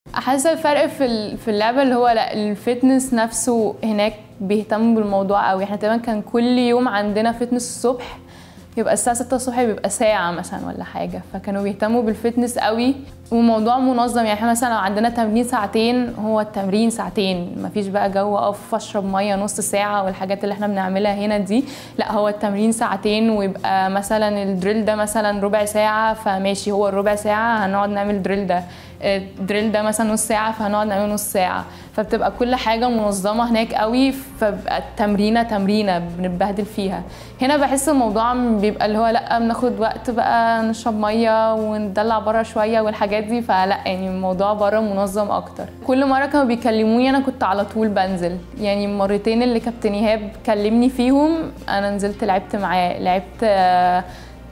حاسه الفرق في ال- في اللعبه اللي هو لا الفتنس نفسه هناك بيهتموا بالموضوع قوي احنا تقريبا كان كل يوم عندنا فتنس الصبح يبقى الساعة 6 الصبح بيبقى ساعة مثلا ولا حاجة فكانوا بيهتموا بالفتنس قوي وموضوع منظم يعني احنا مثلا لو عندنا تمرين ساعتين هو التمرين ساعتين مفيش بقى جو اقف اشرب مية نص ساعة والحاجات اللي احنا بنعملها هنا دي لا هو التمرين ساعتين ويبقى مثلا الدريل ده مثلا ربع ساعة فماشي هو الربع ساعة هنقعد نعمل دريل ده الدريل ده مثلا نص ساعة فهنقعد نعمل نص ساعة فبتبقى كل حاجة منظمة هناك قوي فبقى التمرينة تمرينة بنتبهدل فيها هنا بحس الموضوع بيبقى اللي هو لا بناخد وقت بقى نشرب مية وندلع بره شوية والحاجات دي فلا يعني الموضوع بره منظم اكتر كل مرة كانوا بيكلموني انا كنت على طول بنزل يعني المرتين اللي كابتن ايهاب كلمني فيهم انا نزلت لعبت معاه لعبت آه،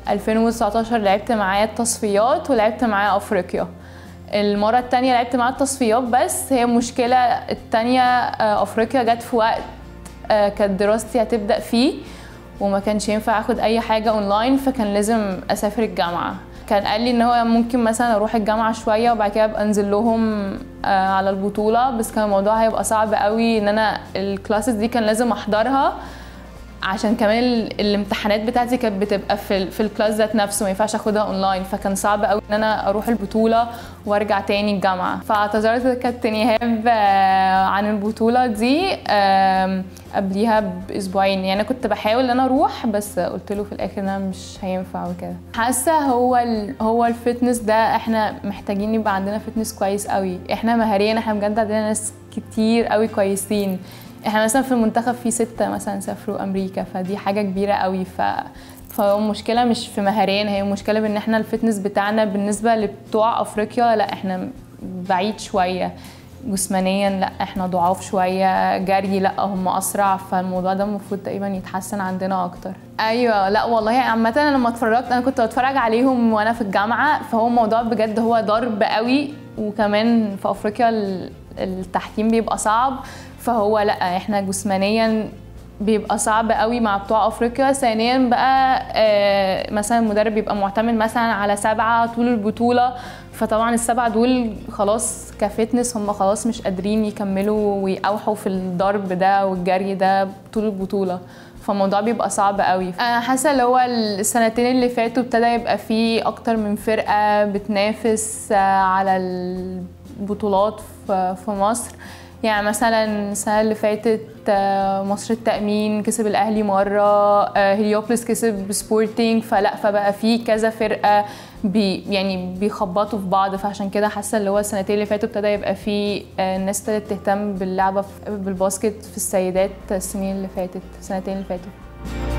2019 لعبت معاه التصفيات ولعبت معاه افريقيا المرة التانية لعبت معاه التصفيات بس هي مشكلة التانية آه، أفريقيا جت في وقت آه، كانت دراستي هتبدأ فيه وما كانش ينفع اخد اي حاجة اونلاين فكان لازم اسافر الجامعة كان قال لي ان هو ممكن مثلا اروح الجامعة شوية وبعد كده ابقى انزل لهم آه، على البطولة بس كان الموضوع هيبقى صعب قوي ان انا الكلاسز دي كان لازم احضرها عشان كمان ال- الامتحانات بتاعتي كانت بتبقى في ال- في الكلاس ذات نفسه ما ينفعش اخدها اونلاين فكان صعب قوي ان انا اروح البطوله وارجع تاني الجامعه فاعتذرت لكابتن ايهاب آه، عن البطوله دي آم، قبليها باسبوعين يعني انا كنت بحاول ان انا اروح بس قلت له في الاخر ان انا مش هينفع وكده حاسه هو ال هو الفتنس ده احنا محتاجين يبقى عندنا فتنس كويس قوي احنا مهاريا احنا بجد عندنا ناس كتير قوي كويسين احنا مثلا في المنتخب في ستة مثلا سافروا امريكا فدي حاجة كبيرة قوي ف فهو المشكلة مش في مهاريا هي المشكلة بان احنا الفتنس بتاعنا بالنسبة لبتوع افريقيا لا احنا بعيد شوية جسمانيا لا احنا ضعاف شوية جري لا هم اسرع فالموضوع ده المفروض تقريبا يتحسن عندنا اكتر ايوه لا والله عامة انا لما اتفرجت انا كنت بتفرج عليهم وانا في الجامعة فهو الموضوع بجد هو ضرب قوي وكمان في افريقيا ال- التحكيم بيبقى صعب فهو لا احنا جسمانيا بيبقى صعب قوي مع بتوع افريقيا ثانيا بقى آه، مثلا المدرب بيبقى معتمد مثلا على سبعه طول البطوله فطبعا السبعه دول خلاص كفتنس هم خلاص مش قادرين يكملوا ويقاوحوا في الضرب ده والجري ده طول البطوله فالموضوع بيبقى صعب قوي انا حاسه اللي هو السنتين اللي فاتوا ابتدى يبقى فيه اكتر من فرقه بتنافس آه، على البطولات في في مصر يعني مثلا السنه اللي فاتت آه، مصر التأمين كسب الأهلي مرة آه، هليوبلس كسب سبورتينج فلا فبقى في كذا فرقة بي يعني بيخبطوا في بعض فعشان كده حاسة اللي هو السنتين اللي فاتوا ابتدى يبقى في آه، الناس ابتدت تهتم باللعبة في- بالباسكت في السيدات السنين اللي فاتت السنتين اللي فاتوا